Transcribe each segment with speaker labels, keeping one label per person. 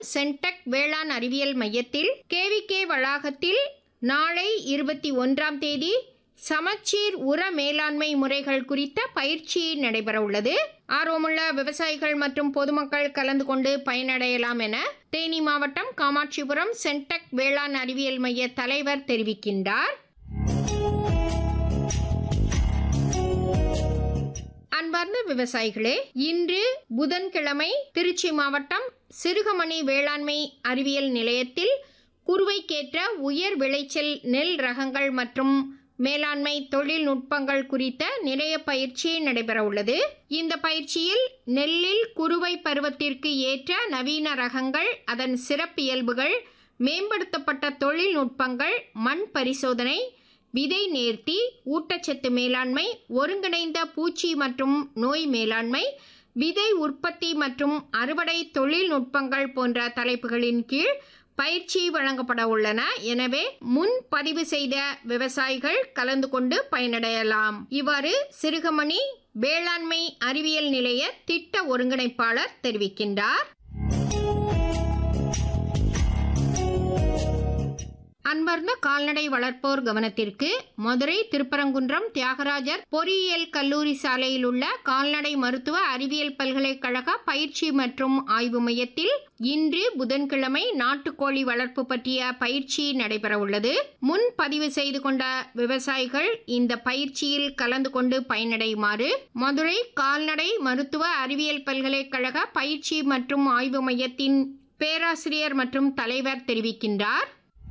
Speaker 1: CENTAC வேளாண் அறிவியல் மையத்தில் கேவிகே வளாகத்தில் நாளை இருபத்தி ஒன்றாம் தேதி சமச்சீர் உர மேலாண்மை முறைகள் குறித்த பயிற்சி நடைபெற உள்ளது ஆர்வமுள்ள விவசாயிகள் மற்றும் பொதுமக்கள் கலந்து கொண்டு பயனடையலாம் என தேனி மாவட்டம் காமாட்சிபுரம் சென்டெக் வேளாண் அறிவியல் மைய தலைவர் தெரிவிக்கின்றார் அன்பார்ந்த விவசாயிகளே இன்று புதன்கிழமை திருச்சி மாவட்டம் சிறுகமணி வேளாண்மை அறிவியல் நிலையத்தில் குறுவைக்கேற்ற உயர் விளைச்சல் நெல் ரகங்கள் மற்றும் மேலாண்மை தொழில்நுட்பங்கள் குறித்த நிலைய பயிற்சி நடைபெற உள்ளது இந்த பயிற்சியில் நெல்லில் குறுவை பருவத்திற்கு ஏற்ற நவீன ரகங்கள் அதன் சிறப்பியல்புகள் மேம்படுத்தப்பட்ட தொழில்நுட்பங்கள் மண் பரிசோதனை விதை நேர்த்தி ஊட்டச்சத்து மேலாண்மை ஒருங்கிணைந்த பூச்சி மற்றும் நோய் மேலாண்மை விதை உற்பத்தி மற்றும் அறுவடை தொழில்நுட்பங்கள் போன்ற தலைப்புகளின் கீழ் பயிற்சி வழங்கப்பட உள்ளன எனவே முன் பதிவு செய்த விவசாயிகள் கலந்து கொண்டு பயனடையலாம் இவ்வாறு சிறுகமணி வேளாண்மை அறிவியல் நிலைய திட்ட ஒருங்கிணைப்பாளர் தெரிவிக்கின்றார் அன்பார்ந்த கால்நடை வளர்ப்போர் கவனத்திற்கு மதுரை திருப்பரங்குன்றம் தியாகராஜர் பொறியியல் கல்லூரி சாலையில் உள்ள கால்நடை மருத்துவ அறிவியல் பல்கலைக்கழக பயிற்சி மற்றும் ஆய்வு மையத்தில் இன்று புதன்கிழமை நாட்டுக்கோழி வளர்ப்பு பற்றிய பயிற்சி நடைபெற உள்ளது முன் பதிவு செய்து கொண்ட விவசாயிகள் இந்த பயிற்சியில் கலந்து கொண்டு பயனடையுமாறு மதுரை கால்நடை மருத்துவ அறிவியல் பல்கலைக்கழக பயிற்சி மற்றும் ஆய்வு மையத்தின் பேராசிரியர் மற்றும் தலைவர் தெரிவிக்கின்றார்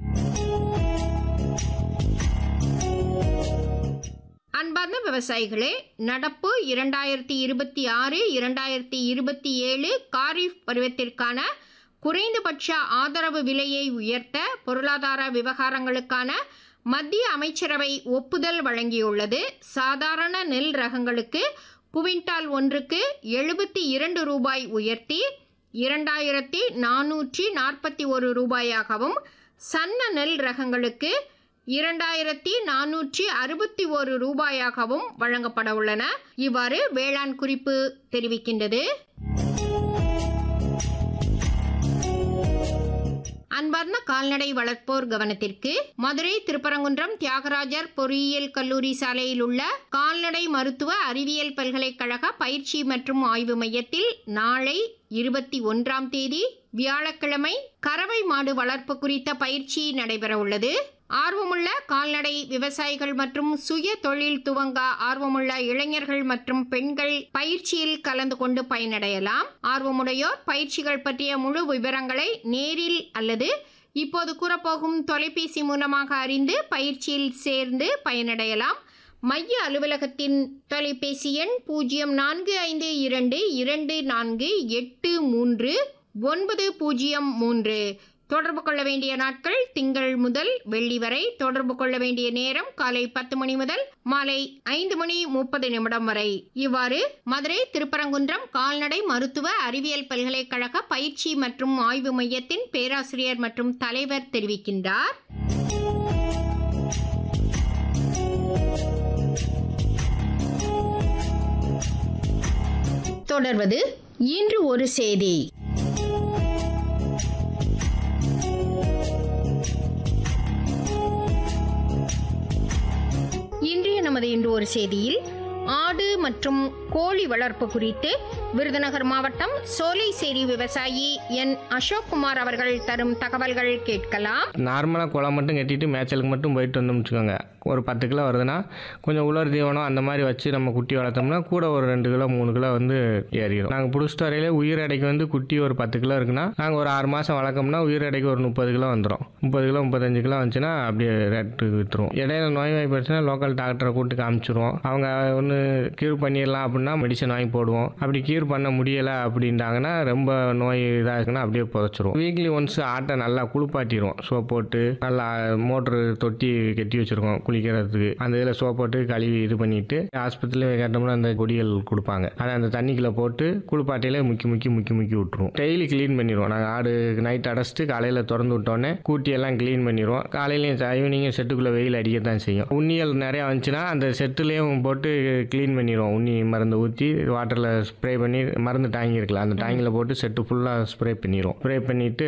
Speaker 1: அன்பார்ந்த விவசாயிகளே நடப்பு இரண்டாயிரத்தி இருபத்தி ஆறு இரண்டாயிரத்தி இருபத்தி ஏழு காரிஃப் பருவத்திற்கான குறைந்தபட்ச ஆதரவு விலையை உயர்த்த பொருளாதார விவகாரங்களுக்கான மத்திய அமைச்சரவை ஒப்புதல் வழங்கியுள்ளது சாதாரண நெல் ரகங்களுக்கு குவிண்டால் ஒன்றுக்கு எழுபத்தி இரண்டு ரூபாய் உயர்த்தி இரண்டாயிரத்தி நானூற்றி நாற்பத்தி ஒரு ரூபாயாகவும் சன்ன நெல் ரகங்களுக்கு இரண்டாயிரத்தி நானூற்றி அறுபத்தி ஒரு ரூபாயாகவும் வழங்கப்பட உள்ளன இவ்வாறு வேளாண் குறிப்பு தெரிவிக்கின்றது அன்பார்ந்த கால்நடை வளர்ப்போர் கவனத்திற்கு மதுரை திருப்பரங்குன்றம் தியாகராஜர் பொறியியல் கல்லூரி சாலையில் உள்ள கால்நடை மருத்துவ அறிவியல் பல்கலைக்கழக பயிற்சி மற்றும் ஆய்வு மையத்தில் நாளை இருபத்தி ஒன்றாம் தேதி வியாழக்கிழமை கறவை மாடு வளர்ப்பு குறித்த பயிற்சி நடைபெற உள்ளது ஆர்வமுள்ள கால்நடை விவசாயிகள் மற்றும் சுய தொழில் துவங்க ஆர்வமுள்ள இளைஞர்கள் மற்றும் பெண்கள் பயிற்சியில் கலந்து கொண்டு பயனடையலாம் ஆர்வமுடையோர் பயிற்சிகள் பற்றிய முழு விவரங்களை நேரில் அல்லது இப்போது கூறப்போகும் தொலைபேசி மூலமாக அறிந்து பயிற்சியில் சேர்ந்து பயனடையலாம் மைய அலுவலகத்தின் தொலைபேசி எண் பூஜ்ஜியம் நான்கு ஐந்து இரண்டு இரண்டு நான்கு எட்டு மூன்று ஒன்பது பூஜ்ஜியம் மூன்று தொடர்பு கொள்ள வேண்டிய நாட்கள் திங்கள் முதல் வெள்ளி வரை தொடர்பு கொள்ள வேண்டிய நேரம் காலை பத்து மணி முதல் மாலை ஐந்து மணி முப்பது நிமிடம் வரை இவ்வாறு மதுரை திருப்பரங்குன்றம் கால்நடை மருத்துவ அறிவியல் பல்கலைக்கழக பயிற்சி மற்றும் ஆய்வு மையத்தின் பேராசிரியர் மற்றும் தலைவர் தெரிவிக்கின்றார் தொடர்வது இன்று ஒரு செய்தி இன்றைய நமது இன்று ஒரு செய்தியில் ஆடு மற்றும் கோழி வளர்ப்பு குறித்து விருதுநகர் மாவட்டம் சோலைசேரி விவசாயி என் அசோக்குமார் அவர்கள் தரும் தகவல்கள் கேட்கலாம்
Speaker 2: நார்மலாக குளம் மட்டும் கட்டிட்டு மேய்ச்சலுக்கு மட்டும் போயிட்டு வந்தோம்னு வச்சுக்கோங்க ஒரு பத்து கிலோ வருதுன்னா கொஞ்சம் உலர் தீவனம் அந்த மாதிரி வச்சு நம்ம குட்டி வளர்த்தோம்னா கூட ஒரு ரெண்டு கிலோ மூணு கிலோ வந்து ஏறிடும் நாங்கள் பிடிச்சிட்டு வரையில உயிர் எடைக்கு வந்து குட்டி ஒரு பத்து கிலோ இருக்குன்னா நாங்கள் ஒரு ஆறு மாதம் வளர்க்கோம்னா உயிர் எடைக்கு ஒரு முப்பது கிலோ வந்துடும் முப்பது கிலோ முப்பத்தஞ்சு கிலோ வந்துச்சுன்னா அப்படியே ரேட்டு விற்றுருவோம் இடையில நோய் வாய்ப்படுச்சுன்னா லோக்கல் டாக்டரை கூப்பிட்டு காமிச்சிருவோம் அவங்க ஒன்று க்யூர் பண்ணிடலாம் அப்படின்னா மெடிசன் வாங்கி போடுவோம் அப்படி க்யூர் பண்ண முடியலை அப்படின்ட்டாங்கன்னா ரொம்ப நோய் இதாக இருக்குன்னா அப்படியே புதைச்சிருவோம் வீக்லி ஒன்ஸ் ஆட்டை நல்லா குளிப்பாட்டிடுவோம் சோப் போட்டு நல்லா மோட்ரு தொட்டி கட்டி வச்சுருக்கோம் குளிக்கிறதுக்கு அந்த இதில் சோப் போட்டு கழுவி இது பண்ணிட்டு ஆஸ்பத்திரியில் கேட்டோம்னா அந்த கொடிகள் கொடுப்பாங்க அதை அந்த தண்ணிக்குள்ளே போட்டு குளிப்பாட்டையில முக்கி முக்கி முக்கி முக்கி விட்டுருவோம் டெய்லி க்ளீன் பண்ணிடுவோம் நாங்கள் ஆடு நைட் அடைச்சிட்டு காலையில் திறந்து விட்டோன்னே கூட்டி எல்லாம் க்ளீன் பண்ணிடுவோம் காலையிலையும் ஈவினிங்கும் செட்டுக்குள்ளே வெயில் அடிக்க தான் செய்யும் உண்ணியல் நிறையா வந்துச்சுன்னா அந்த செட்டுலேயும் போட்டு க்ளீன் பண்ணிடுவோம் உண்ணி மருந்து ஊற்றி வாட்டரில் ஸ்ப்ரே பண்ணி பண்ணி மருந்து டேங்கி இருக்குல்ல அந்த டேங்கில் போட்டு செட்டு ஃபுல்லாக ஸ்ப்ரே பண்ணிடும் ஸ்ப்ரே பண்ணிவிட்டு